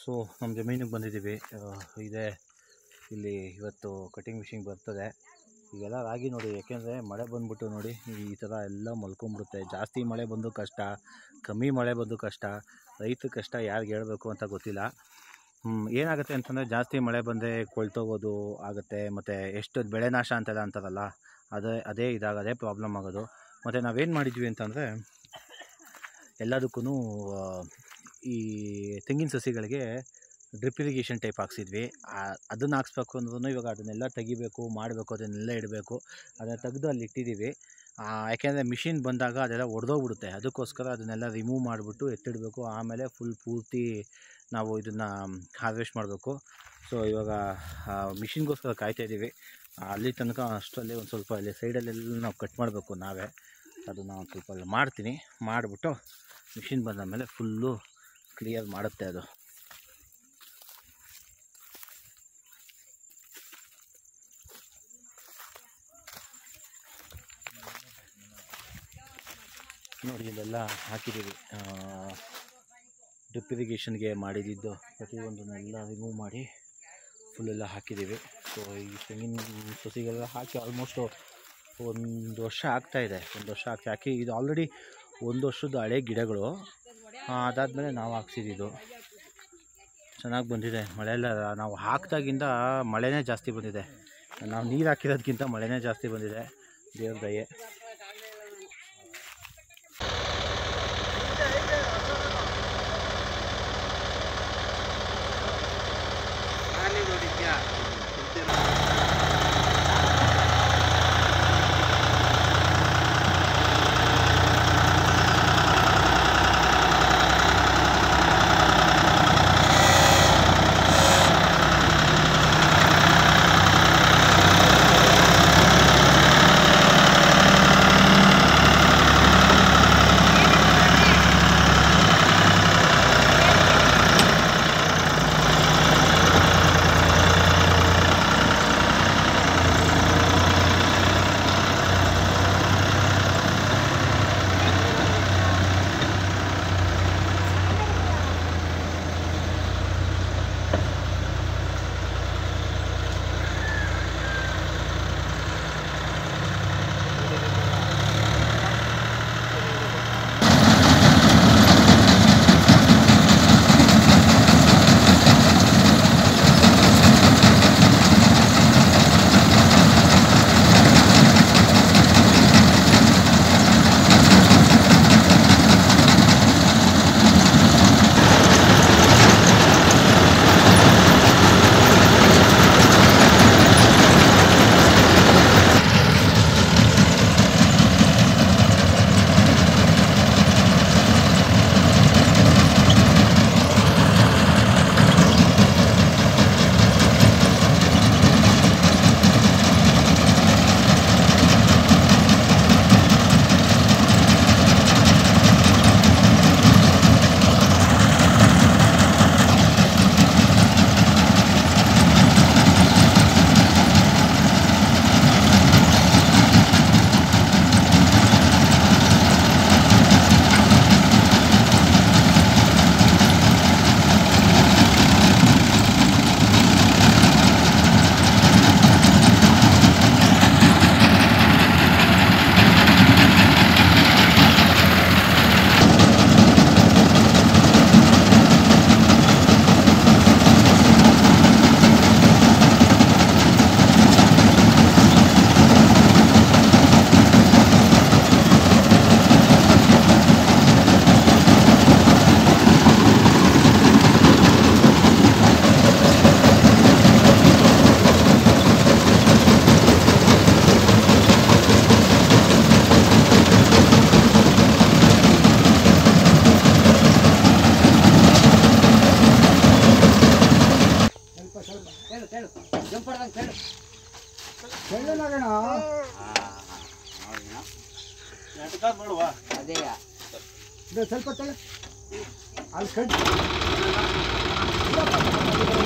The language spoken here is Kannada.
ಸೊ ನಮ್ಮ ಜಮೀನಿಗೆ ಬಂದಿದ್ದೀವಿ ಆ, ಇದೆ ಇಲ್ಲಿ ಇವತ್ತು ಕಟಿಂಗ್ ಮಿಷಿನ್ ಬರ್ತದೆ ಈಗೆಲ್ಲ ರಾಗಿ ನೋಡಿ ಯಾಕೆಂದರೆ ಮಳೆ ಬಂದ್ಬಿಟ್ಟು ನೋಡಿ ಈ ಥರ ಎಲ್ಲ ಮಲ್ಕೊಂಬಿಡುತ್ತೆ ಜಾಸ್ತಿ ಮಳೆ ಬಂದು ಕಷ್ಟ ಕಮ್ಮಿ ಮಳೆ ಬಂದು ಕಷ್ಟ ರೈತ ಕಷ್ಟ ಯಾರಿಗೆ ಹೇಳಬೇಕು ಅಂತ ಗೊತ್ತಿಲ್ಲ ಹ್ಮ್, ಏನಾಗುತ್ತೆ ಅಂತಂದರೆ ಜಾಸ್ತಿ ಮಳೆ ಬಂದರೆ ಕೊಳ್ತೋಗೋದು ಆಗುತ್ತೆ ಮತ್ತು ಎಷ್ಟು ಬೆಳೆ ನಾಶ ಅಂತೆಲ್ಲ ಅಂತಾರಲ್ಲ ಅದೇ ಅದೇ ಇದಾಗ ಅದೇ ಪ್ರಾಬ್ಲಮ್ ಆಗೋದು ಮತ್ತು ನಾವೇನು ಮಾಡಿದ್ವಿ ಅಂತಂದರೆ ಎಲ್ಲದಕ್ಕೂ ಈ ತೆಂಗಿನ ಸಸಿಗಳಿಗೆ ಡ್ರಿಪ್ ಇರಿಗೇಷನ್ ಟೈಪ್ ಹಾಕ್ಸಿದ್ವಿ ಅದನ್ನು ಹಾಕ್ಸ್ಬೇಕು ಅಂದ್ರೂ ಇವಾಗ ಅದನ್ನೆಲ್ಲ ತೆಗಿಬೇಕು ಮಾಡಬೇಕು ಅದನ್ನೆಲ್ಲ ಇಡಬೇಕು ಅದನ್ನು ತೆಗೆದು ಅಲ್ಲಿ ಇಟ್ಟಿದ್ದೀವಿ ಆ, ಯಾಕೆಂದರೆ ಮಿಷಿನ್ ಬಂದಾಗ ಅದೆಲ್ಲ ಒಡೆದೋಗ್ಬಿಡುತ್ತೆ ಅದಕ್ಕೋಸ್ಕರ ಅದನ್ನೆಲ್ಲ ರಿಮೂವ್ ಮಾಡಿಬಿಟ್ಟು ಎತ್ತಿಡಬೇಕು ಆಮೇಲೆ ಫುಲ್ ಪೂರ್ತಿ ನಾವು ಇದನ್ನು ಹಾರ್ವೆಸ್ಟ್ ಮಾಡಬೇಕು ಸೊ ಇವಾಗ ಮಿಷಿನ್ಗೋಸ್ಕರ ಕಾಯ್ತಾ ಇದ್ದೀವಿ ಅಲ್ಲಿ ತನಕ ಅಷ್ಟರಲ್ಲಿ ಒಂದು ಸ್ವಲ್ಪ ಅಲ್ಲಿ ಸೈಡಲ್ಲೆಲ್ಲ ನಾವು ಕಟ್ ಮಾಡಬೇಕು ನಾವೇ ಅದನ್ನು ಒಂದು ಸ್ವಲ್ಪ ಅಲ್ಲಿ ಮಾಡ್ತೀನಿ ಮಾಡಿಬಿಟ್ಟು ಮಿಷಿನ್ ಬಂದ ಮೇಲೆ ಫುಲ್ಲು ಕ್ಲಿಯರ್ ಮಾಡುತ್ತೆ ಅದು ನೋಡಿ ಇಲ್ಲೆಲ್ಲ ಹಾಕಿದ್ದೀವಿ ಡ್ರಿಪ್ ಇರಿಗೇಷನ್ಗೆ ಮಾಡಿದ್ದು ಪ್ರತಿಯೊಂದನ್ನೆಲ್ಲ ರಿಮೂವ್ ಮಾಡಿ ಫುಲ್ಲೆಲ್ಲ ಹಾಕಿದ್ದೀವಿ ಸೊ ಈ ತೆಂಗಿನ ಸಸಿಗೆಲ್ಲ ಹಾಕಿ ಆಲ್ಮೋಸ್ಟು ಒಂದು ವರ್ಷ ಆಗ್ತಾಯಿದೆ ಒಂದು ವರ್ಷ ಆಗ್ತಾ ಹಾಕಿ ಇದು ಆಲ್ರೆಡಿ ಒಂದು ವರ್ಷದ ಹಳೆ ಗಿಡಗಳು ಅದಾದಮೇಲೆ ನಾವು ಹಾಕ್ಸಿದ್ದು ಚೆನ್ನಾಗಿ ಬಂದಿದೆ ಮಳೆ ಎಲ್ಲ ನಾವು ಹಾಕ್ದಾಗಿಂದ ಮಳೆನೇ ಜಾಸ್ತಿ ಬಂದಿದೆ ನಾವು ನೀರು ಹಾಕಿರೋದ್ಕಿಂತ ಮಳೆನೇ ಜಾಸ್ತಿ ಬಂದಿದೆ ದೇವ್ರ ದಯೆ ಅದೇ ಇದು ಸ್ವಲ್ಪ ತಲೆ ಅಲ್ಲಿ ಕಟ್